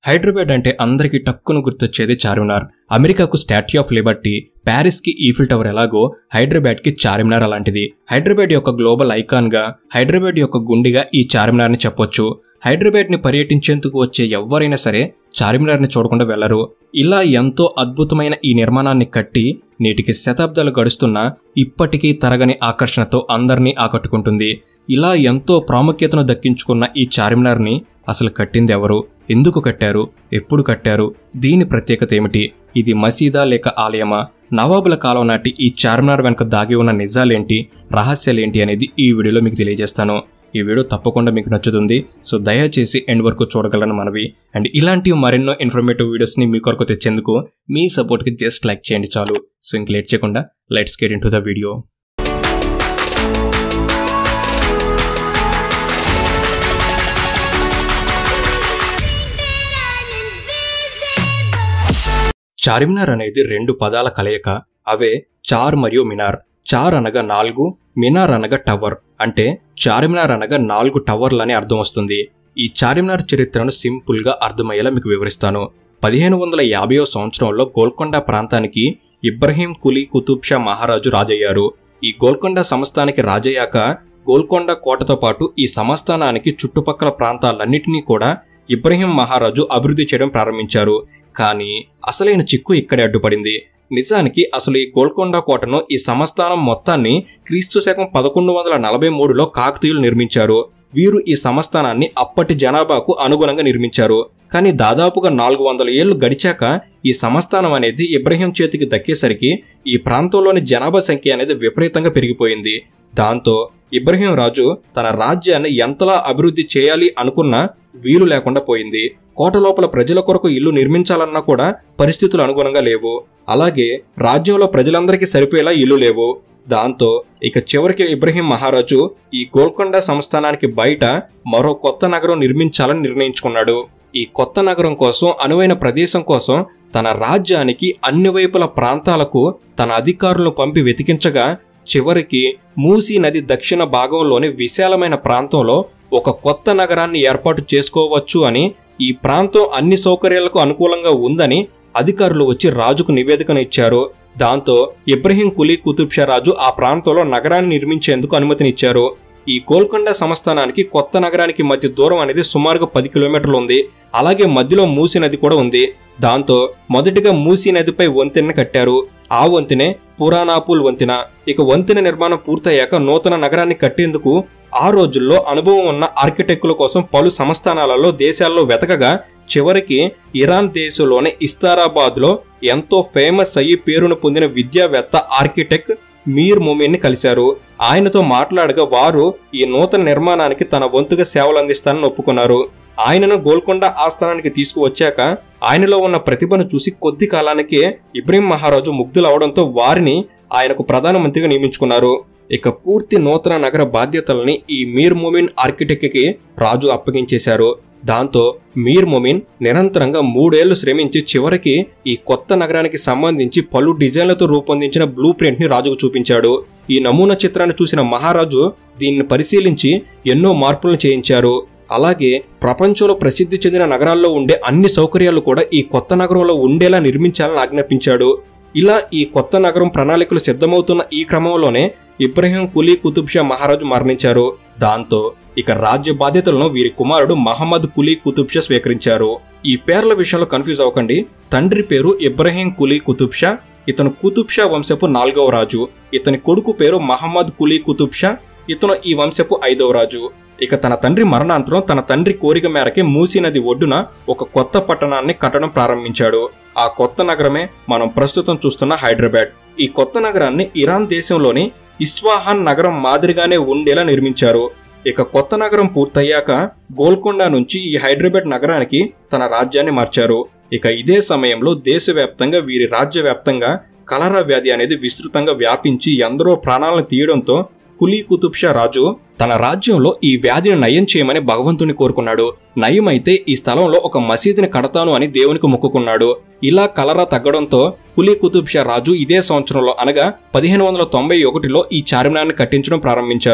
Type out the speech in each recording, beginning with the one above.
హైదరాబాద్ అంటే అందరికీ టక్కును గుర్తొచ్చేది చార్మినార్ అమెరికాకు స్టాట్యూ ఆఫ్ లిబర్టీ ప్యారిస్ కి ఈఫిల్ టవర్ ఎలాగో హైదరాబాద్ కి చార్మినార్ అలాంటిది హైదరాబాద్ యొక్క గ్లోబల్ ఐకాన్ గా హైదరాబాద్ యొక్క గుండెగా ఈ చార్మినార్ ని చెప్పొచ్చు హైదరాబాద్ ని పర్యటించేందుకు వచ్చే ఎవరైనా సరే చార్మినార్ ని చూడకుండా వెళ్లరు ఇలా ఎంతో అద్భుతమైన ఈ నిర్మాణాన్ని కట్టి నేటికి శతాబ్దాలు గడుస్తున్నా ఇప్పటికీ తరగని ఆకర్షణతో అందరినీ ఆకట్టుకుంటుంది ఇలా ఎంతో ప్రాముఖ్యతను దక్కించుకున్న ఈ చార్మినార్ని అసలు కట్టింది ఎవరు ఎందుకు కట్టారు ఎప్పుడు కట్టారు దీని ప్రత్యేకత ఏమిటి ఇది మసీదా లేక ఆలయమా నవాబుల కాలం నాటి ఈ చార్మినార్ వెనుక దాగి ఉన్న నిజాలేంటి రహస్యాలేంటి అనేది ఈ వీడియోలో మీకు తెలియజేస్తాను ఈ వీడియో తప్పకుండా మీకు నచ్చుతుంది సో దయచేసి ఎండ్ వరకు చూడగలను మనవి అండ్ ఇలాంటి మరెన్నో ఇన్ఫర్మేటివ్ వీడియోస్ని మీ కొరకు తెచ్చేందుకు మీ సపోర్ట్కి జస్ట్ లైక్ చేయండి చాలు సో ఇంక లేట్ చేయకుండా let's get into the video Charminar అనేది రెండు పదాల కలయిక అవే చార్ మరియు మినార్ చార్ అనగా నాలుగు మినార్ అనగా టవర్ అంటే చార్మినార్ అనగా నాలుగు టవర్లని అర్థం వస్తుంది ఈ చార్మినార్ చరిత్రను సింపుల్ గా అర్థమయ్యేలా మీకు వివరిస్తాను పదిహేను వందల యాభైవ సంవత్సరంలో గోల్కొండ ప్రాంతానికి ఇబ్రహీం కులీ కుతుబ్ షా మహారాజు రాజయ్యారు ఈ గోల్కొండ సంస్థానికి రాజయ్యాక గోల్కొండ కోటతో పాటు ఈ సంస్థానానికి చుట్టుపక్కల ప్రాంతాలన్నింటినీ కూడా ఇబ్రహీం మహారాజు అభివృద్ధి చేయడం ప్రారంభించారు కానీ అసలైన చిక్కు ఇక్కడే అడ్డుపడింది నిజానికి అసలు ఈ గోల్కొండ కోటను ఈ సంస్థానం మొత్తాన్ని క్రీస్తు శకం పదకొండు వందల నలభై మూడులో కాకతీయులు నిర్మించారు వీరు ఈ సంస్థానాన్ని అప్పటి జనాభాకు అనుగుణంగా నిర్మించారు కానీ దాదాపుగా నాలుగు వందల ఏళ్లు గడిచాక ఈ సంస్థానం అనేది ఇబ్రహీం చేతికి దక్కేసరికి ఈ ప్రాంతంలోని జనాభా సంఖ్య అనేది విపరీతంగా పెరిగిపోయింది దాంతో ఇబ్రహీం రాజు తన రాజ్యాన్ని ఎంతలా అభివృద్ధి చేయాలి అనుకున్నా వీలు లేకుండా పోయింది కోట లోపల ప్రజల కొరకు ఇల్లు నిర్మించాలన్నా కూడా పరిస్థితులు అనుగుణంగా లేవు అలాగే రాజ్యంలో ప్రజలందరికీ సరిపోయేలా ఇల్లు లేవు దాంతో ఇక చివరికి ఇబ్రహీం మహారాజు ఈ గోల్కొండ సంస్థానానికి బయట మరో కొత్త నగరం నిర్మించాలని నిర్ణయించుకున్నాడు ఈ కొత్త నగరం కోసం అనువైన ప్రదేశం కోసం తన రాజ్యానికి అన్ని వైపుల ప్రాంతాలకు తన అధికారులను పంపి వెతికించగా చివరికి మూసీ నది దక్షిణ భాగంలోని విశాలమైన ప్రాంతంలో ఒక కొత్త నగరాన్ని ఏర్పాటు చేసుకోవచ్చు అని ఈ ప్రాంతం అన్ని సౌకర్యాలకు అనుకూలంగా ఉందని అధికారులు వచ్చి రాజుకు నివేదికను ఇచ్చారు దాంతో ఇబ్రహీం కులీ కుతుబ్ షా రాజు ఆ ప్రాంతంలో నగరాన్ని నిర్మించేందుకు అనుమతినిచ్చారు ఈ గోల్కొండ సంస్థానానికి కొత్త నగరానికి మధ్య దూరం అనేది సుమారుగా పది కిలోమీటర్లు ఉంది అలాగే మధ్యలో మూసీ నది కూడా ఉంది దాంతో మొదటిగా మూసీ నదిపై వంతెన కట్టారు ఆ వంతెనే పురాణాపూల్ వంతెన ఇక వంతెన నిర్మాణం పూర్తయ్యాక నూతన నగరాన్ని కట్టేందుకు ఆ రోజుల్లో అనుభవం ఉన్న ఆర్కిటెక్టుల కోసం పలు సంస్థానాలలో దేశాల్లో వెతకగా చివరికి ఇరాన్ దేశంలోని ఇస్తారాబాద్లో ఎంతో ఫేమస్ అయ్యి పేరును పొందిన విద్యావేత్త ఆర్కిటెక్ట్ మీర్ మొమిన్ని కలిశారు ఆయనతో మాట్లాడగా వారు ఈ నూతన నిర్మాణానికి తన వంతుగా సేవలు అందిస్తానని ఒప్పుకున్నారు ఆయనను గోల్కొండ ఆస్థానానికి తీసుకువచ్చాక ఆయనలో ఉన్న ప్రతిభను చూసి కొద్ది కాలానికే ఇబ్రహీం మహారాజు ముగ్ధులవడంతో వారిని ఆయనకు ప్రధానమంత్రిగా నియమించుకున్నారు ఇక పూర్తి నూతన నగర బాధ్యతల్ని ఈ మీర్ మొమిన్ ఆర్కిటెక్ట్కి రాజు అప్పగించేశారు దాంతో మీర్ మొమిన్ నిరంతరంగా మూడేళ్లు శ్రమించి చివరికి ఈ కొత్త నగరానికి సంబంధించి పలు డిజైన్లతో రూపొందించిన బ్లూ ప్రింట్ ని రాజుకు చూపించాడు ఈ నమూనా చిత్రాన్ని చూసిన మహారాజు దీన్ని పరిశీలించి ఎన్నో మార్పులను చేయించారు అలాగే ప్రపంచంలో ప్రసిద్ధి చెందిన నగరాల్లో ఉండే అన్ని సౌకర్యాలు కూడా ఈ కొత్త నగరంలో ఉండేలా నిర్మించాలని ఆజ్ఞాపించాడు ఇలా ఈ కొత్త నగరం ప్రణాళికలు సిద్ధమవుతున్న ఈ క్రమంలోనే ఇబ్రహీం కులీ కుతుబ్ షా మహారాజు మరణించారు దాంతో ఇక రాజ్య బాధ్యతలను వీరి కుమారుడు మహమ్మద్ కులీ కుతుబ్ షా స్వీకరించారు ఈ పేర్ల విషయంలో కన్ఫ్యూజ్ అవ్వకండి తండ్రి పేరు ఇబ్రహీం కులీ కుతుబ్ షా ఇతను కుతుబ్ షా వంశపు నాలుగవ రాజు ఇతని కొడుకు పేరు మహమ్మద్ కులీ కుతుబ్ షా ఇతను ఈ వంశపు ఐదవ రాజు ఇక తన తండ్రి మరణాంతరం తన తండ్రి కోరిక మేరకే మూసీ నది ఒడ్డున ఒక కొత్త పట్టణాన్ని కట్టడం ప్రారంభించాడు ఆ కొత్త నగరమే మనం ప్రస్తుతం చూస్తున్న హైదరాబాద్ ఈ కొత్త నగరాన్ని ఇరాన్ దేశంలోని ఇస్వాహాన్ నగరం మాదిరిగానే ఉండేలా నిర్మించారు ఇక కొత్త నగరం పూర్తయ్యాక గోల్కొండ నుంచి ఈ హైదరాబాద్ నగరానికి తన రాజ్యాన్ని మార్చారు ఇక ఇదే సమయంలో దేశవ్యాప్తంగా వీరి రాజ్య వ్యాప్తంగా కలరా వ్యాధి అనేది విస్తృతంగా వ్యాపించి ఎందరో ప్రాణాలను తీయడంతో కులీ కుతుబ్ షా రాజు తన రాజ్యంలో ఈ వ్యాధిని నయం చేయమని భగవంతుని కోరుకున్నాడు నయమైతే ఈ స్థలంలో ఒక మసీదుని కడతాను అని దేవునికి మొక్కుకున్నాడు ఇలా కలరా తగ్గడంతో కులీ కుతుబ్ షా రాజు ఇదే సంవత్సరంలో అనగా పదిహేను వందల తొంభై ఒకటిలో ఈ చార్మినార్ని కట్టించడం ప్రారంభించారు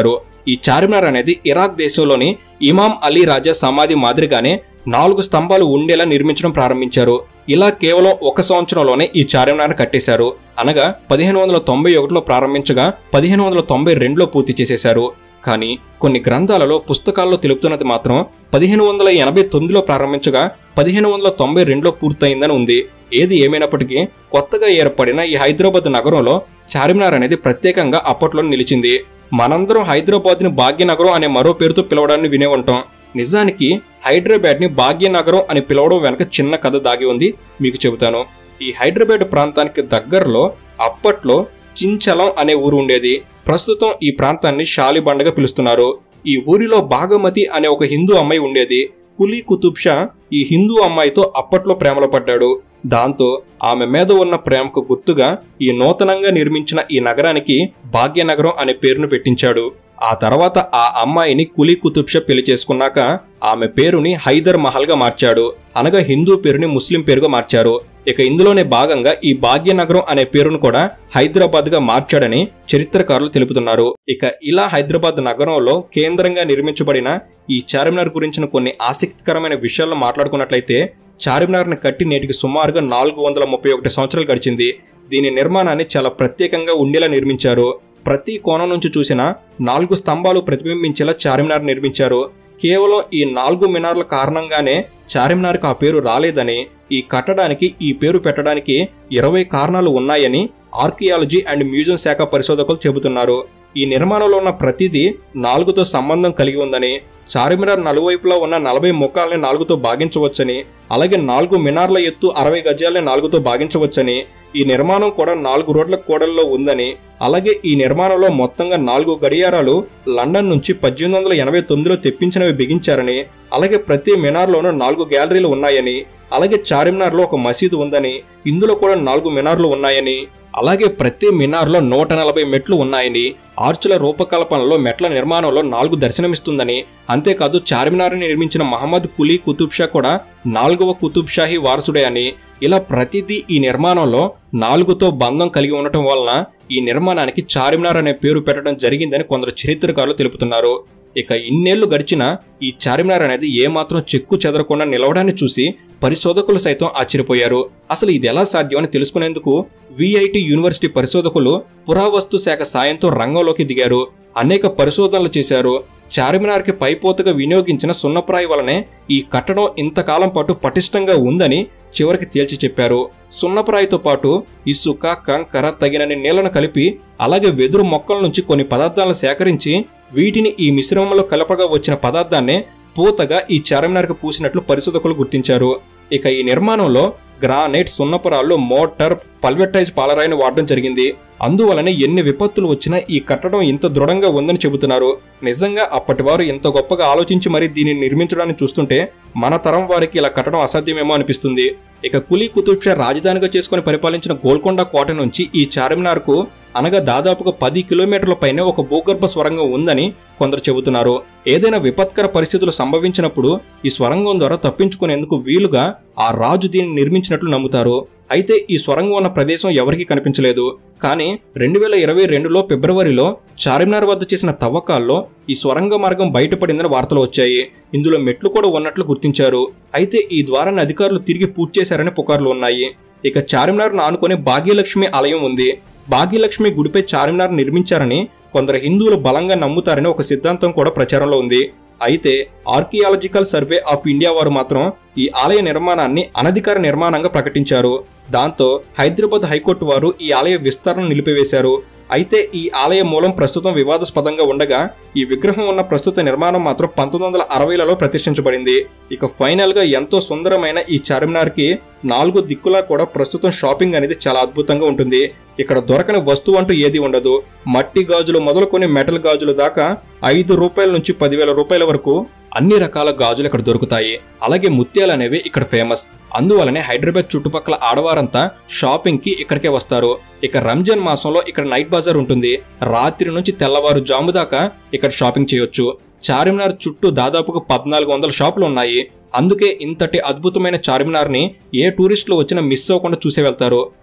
ఈ చార్మినార్ అనేది ఇరాక్ దేశంలోని ఇమాం అలీ రాజా సమాధి మాదిరిగానే నాలుగు స్తంభాలు ఉండేలా నిర్మించడం ప్రారంభించారు ఇలా కేవలం ఒక సంవత్సరంలోనే ఈ చార్మినార్ కట్టేశారు అనగా పదిహేను వందల తొంభై ఒకటిలో ప్రారంభించగా పదిహేను వందల తొంభై రెండులో పూర్తి చేసేశారు కానీ కొన్ని గ్రంథాలలో పుస్తకాల్లో తెలుపుతున్నది మాత్రం పదిహేను వందల ఎనభై తొమ్మిదిలో ప్రారంభించగా పదిహేను వందల తొంభై రెండులో పూర్తయిందని ఉంది ఏది ఏమైనప్పటికీ కొత్తగా ఏర్పడిన ఈ హైదరాబాద్ నగరంలో చార్మినార్ అనేది ప్రత్యేకంగా అప్పట్లో నిలిచింది మనందరం హైదరాబాద్ని భాగ్యనగరం అనే మరో పేరుతో పిలవడాన్ని వినే ఉంటాం నిజానికి హైదరాబాద్ని భాగ్యనగరం అని పిలవడం వెనక చిన్న కథ దాగి ఉంది మీకు చెబుతాను ఈ హైదరాబాద్ ప్రాంతానికి దగ్గరలో అప్పట్లో చించలం అనే ఊరు ఉండేది ప్రస్తుతం ఈ ప్రాంతాన్ని షాలిబండగా పిలుస్తున్నారు ఈ ఊరిలో భాగమతి అనే ఒక హిందూ అమ్మాయి ఉండేది కులీ కుతుబ్ షా ఈ హిందూ అమ్మాయితో అప్పట్లో ప్రేమలో పడ్డాడు దాంతో ఆమె మీద ఉన్న ప్రేమకు గుర్తుగా ఈ నూతనంగా నిర్మించిన ఈ నగరానికి భాగ్యనగరం అనే పేరును పెట్టించాడు ఆ తర్వాత ఆ అమ్మాయిని కులీ కుతుబ్ షా పెళ్లి చేసుకున్నాక ఆమె పేరుని హైదర్ మహల్ గా మార్చాడు అనగా హిందూ పేరుని ముస్లిం పేరుగా మార్చారు ఇక ఇందులోనే భాగంగా ఈ భాగ్యనగరం అనే పేరును కూడా హైదరాబాద్ గా మార్చాడని చరిత్రకారులు తెలుపుతున్నారు ఇక ఇలా హైదరాబాద్ నగరంలో కేంద్రంగా నిర్మించబడిన ఈ చార్మినార్ గురించిన కొన్ని ఆసక్తికరమైన విషయాలను మాట్లాడుకున్నట్లయితే చార్మినార్ని కట్టి నేటికి సుమారుగా నాలుగు వందల ముప్పై ఒకటి సంవత్సరాలు గడిచింది దీని నిర్మాణాన్ని చాలా ప్రత్యేకంగా ఉండేలా నిర్మించారు ప్రతి కోణం నుంచి చూసినా నాలుగు స్తంభాలు ప్రతిబింబించేలా చార్మినార్ నిర్మించారు కేవలం ఈ నాలుగు మినార్ల కారణంగానే చార్మినార్కి ఆ పేరు రాలేదని ఈ కట్టడానికి ఈ పేరు పెట్టడానికి ఇరవై కారణాలు ఉన్నాయని ఆర్కియాలజీ అండ్ మ్యూజియం శాఖ పరిశోధకులు చెబుతున్నారు ఈ నిర్మాణంలో ఉన్న ప్రతిదీ నాలుగుతో సంబంధం కలిగి ఉందని చార్మినార్ నలువైపులా ఉన్న నలభై ముఖాలని నాలుగుతో భాగించవచ్చని అలాగే నాలుగు మినార్ల ఎత్తు అరవై గజాలని నాలుగుతో భాగించవచ్చని ఈ నిర్మాణం కూడా నాలుగు రోడ్ల కూడల్లో ఉందని అలాగే ఈ నిర్మాణంలో మొత్తంగా నాలుగు గడియారాలు లండన్ నుంచి పద్దెనిమిది వందల ఎనభై తొమ్మిదిలో తెప్పించినవి బిగించారని అలాగే ప్రతి మినార్లోనూ నాలుగు గ్యాలరీలు ఉన్నాయని అలాగే చార్మినార్లో ఒక మసీదు ఉందని ఇందులో కూడా నాలుగు మినార్లు ఉన్నాయని అలాగే ప్రతి మినార్లో నూట నలభై మెట్లు ఉన్నాయని ఆర్చుల రూపకల్పనలో మెట్ల నిర్మాణంలో నాలుగు దర్శనమిస్తుందని అంతేకాదు చార్మినార్ని నిర్మించిన మహమ్మద్ కులీ కుతుబ్ షా కూడా నాలుగవ కుతుబ్ షాహీ వారసుడే అని ఇలా ప్రతిదీ ఈ నిర్మాణంలో నాలుగుతో బంధం కలిగి ఉండటం వలన ఈ నిర్మాణానికి చార్మినార్ అనే పేరు పెట్టడం జరిగిందని కొందరు చరిత్రకారులు తెలుపుతున్నారు ఇక ఇన్నేళ్లు గడిచినా ఈ చార్మినార్ అనేది ఏమాత్రం చెక్కు చెదరకుండా నిలవడాన్ని చూసి పరిశోధకులు సైతం ఆశ్చర్యపోయారు అసలు ఇది ఎలా సాధ్యమని తెలుసుకునేందుకు విఐటి యూనివర్సిటీ పరిశోధకులు పురావస్తు శాఖ సాయంతో రంగంలోకి దిగారు అనేక పరిశోధనలు చేశారు చార్మినార్కి పైపోతగా వినియోగించిన సున్నప్రాయి వలనే ఈ కట్టడం ఇంతకాలం పాటు పటిష్టంగా ఉందని చివరికి తేల్చి చెప్పారు సున్నప్రాయితో పాటు ఇసుక కంకర తగినన్ని నీళ్లను కలిపి అలాగే వెదురు మొక్కల నుంచి కొన్ని పదార్థాలను సేకరించి వీటిని ఈ మిశ్రమంలో కలపగా వచ్చిన పదార్థాన్నే పూతగా ఈ చార్మినార్కి పూసినట్లు పరిశోధకులు గుర్తించారు ఇక ఈ నిర్మాణంలో గ్రానైట్ సున్నపురాళ్ళు మోటార్ పల్వెటైజ్ పాలరాయిని వాడడం జరిగింది అందువలనే ఎన్ని విపత్తులు వచ్చినా ఈ కట్టడం ఇంత దృఢంగా ఉందని చెబుతున్నారు నిజంగా అప్పటి వారు ఇంత గొప్పగా ఆలోచించి మరీ దీనిని నిర్మించడాన్ని చూస్తుంటే మన తరం వారికి ఇలా కట్టడం అసాధ్యమేమో అనిపిస్తుంది ఇక కులీ కుతుబ్ షా రాజధానిగా చేసుకుని పరిపాలించిన గోల్కొండ కోట నుంచి ఈ చార్మినార్కు అనగా దాదాపుగా పది కిలోమీటర్ల పైనే ఒక భూగర్భ స్వరంగం ఉందని కొందరు చెబుతున్నారు ఏదైనా విపత్కర పరిస్థితులు సంభవించినప్పుడు ఈ స్వరంగం ద్వారా తప్పించుకునేందుకు వీలుగా ఆ రాజు దీన్ని నిర్మించినట్లు నమ్ముతారు అయితే ఈ స్వరంగం ఉన్న ప్రదేశం ఎవరికీ కనిపించలేదు కానీ రెండు వేల ఇరవై రెండులో ఫిబ్రవరిలో చార్మినార్ వద్ద చేసిన తవ్వకాల్లో ఈ స్వరంగ మార్గం బయటపడిందని వార్తలు వచ్చాయి ఇందులో మెట్లు కూడా ఉన్నట్లు గుర్తించారు అయితే ఈ ద్వారాన్ని అధికారులు తిరిగి పూర్తి చేశారని పుకార్లు ఉన్నాయి ఇక చార్మినార్ను ఆనుకుని భాగ్యలక్ష్మి ఆలయం ఉంది భాగ్యలక్ష్మి గుడిపై చార్మినార్ నిర్మించారని కొందరు హిందువులు బలంగా నమ్ముతారని ఒక సిద్ధాంతం కూడా ప్రచారంలో ఉంది అయితే ఆర్కియాలజికల్ సర్వే ఆఫ్ ఇండియా వారు మాత్రం ఈ ఆలయ నిర్మాణాన్ని అనధికార నిర్మాణంగా ప్రకటించారు దాంతో హైదరాబాద్ హైకోర్టు వారు ఈ ఆలయ విస్తరణ నిలిపివేశారు అయితే ఈ ఆలయ మూలం ప్రస్తుతం వివాదాస్పదంగా ఉండగా ఈ విగ్రహం ఉన్న ప్రస్తుత నిర్మాణం మాత్రం పంతొమ్మిది వందల అరవైలలో ప్రతిష్ఠించబడింది ఇక ఫైనల్ గా ఎంతో సుందరమైన ఈ చార్మినార్ కి నాలుగు దిక్కులా కూడా ప్రస్తుతం షాపింగ్ అనేది చాలా అద్భుతంగా ఉంటుంది ఇక్కడ దొరకని వస్తువు అంటూ ఏది ఉండదు మట్టి గాజులు మొదలుకొని మెటల్ గాజులు దాకా ఐదు రూపాయల నుంచి పదివేల రూపాయల వరకు అన్ని రకాల గాజులు ఇక్కడ దొరుకుతాయి అలాగే ముత్యాలు అనేవి ఇక్కడ ఫేమస్ అందువలనే హైదరాబాద్ చుట్టుపక్కల ఆడవారంతా షాపింగ్ కి ఇక్కడికే వస్తారు ఇక రంజాన్ మాసంలో ఇక్కడ నైట్ బజార్ ఉంటుంది రాత్రి నుంచి తెల్లవారు జాము దాకా ఇక్కడ షాపింగ్ చేయొచ్చు చార్మినార్ చుట్టూ దాదాపుగా పద్నాలుగు వందల షాపులు ఉన్నాయి అందుకే ఇంతటి అద్భుతమైన చార్మినార్ ని ఏ టూరిస్టులు వచ్చినా మిస్ అవ్వకుండా చూసే వెళ్తారు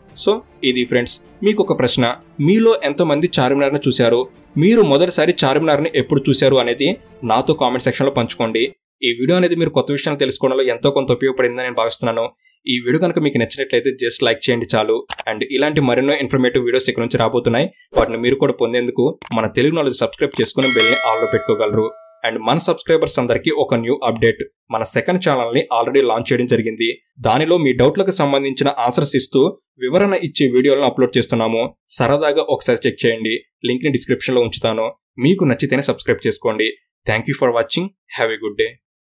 సో ఇది ఫ్రెండ్స్ మీకు ఒక ప్రశ్న మీలో ఎంతమంది చార్మినార్ని చూశారు మీరు మొదటిసారి చార్మినార్ని ఎప్పుడు చూశారు అనేది నాతో కామెంట్ సెక్షన్లో పంచుకోండి ఈ వీడియో అనేది మీరు కొత్త విషయాలు తెలుసుకోవడంలో ఎంతో కొంత ఉపయోగపడిందని నేను భావిస్తున్నాను ఈ వీడియో కనుక మీకు నచ్చినట్లయితే జస్ట్ లైక్ చేయండి చాలు అండ్ ఇలాంటి మరెన్నో ఇన్ఫర్మేటివ్ వీడియోస్ ఇక్కడ నుంచి రాబోతున్నాయి వాటిని మీరు కూడా పొందేందుకు మన తెలుగు నాలెడ్జ్ సబ్స్క్రైబ్ చేసుకుని బెల్ని ఆన్లో పెట్టుకోగలరు అండ్ మన సబ్స్క్రైబర్స్ అందరికీ ఒక న్యూ అప్డేట్ మన సెకండ్ ఛానల్ని ఆల్రెడీ లాంచ్ చేయడం జరిగింది దానిలో మీ డౌట్లకు సంబంధించిన ఆన్సర్స్ ఇస్తూ వివరణ ఇచ్చే వీడియోలను అప్లోడ్ చేస్తున్నాము సరదాగా ఒకసారి చెక్ చేయండి లింక్ని డిస్క్రిప్షన్లో ఉంచుతాను మీకు నచ్చితేనే సబ్స్క్రైబ్ చేసుకోండి thank you for watching have a good day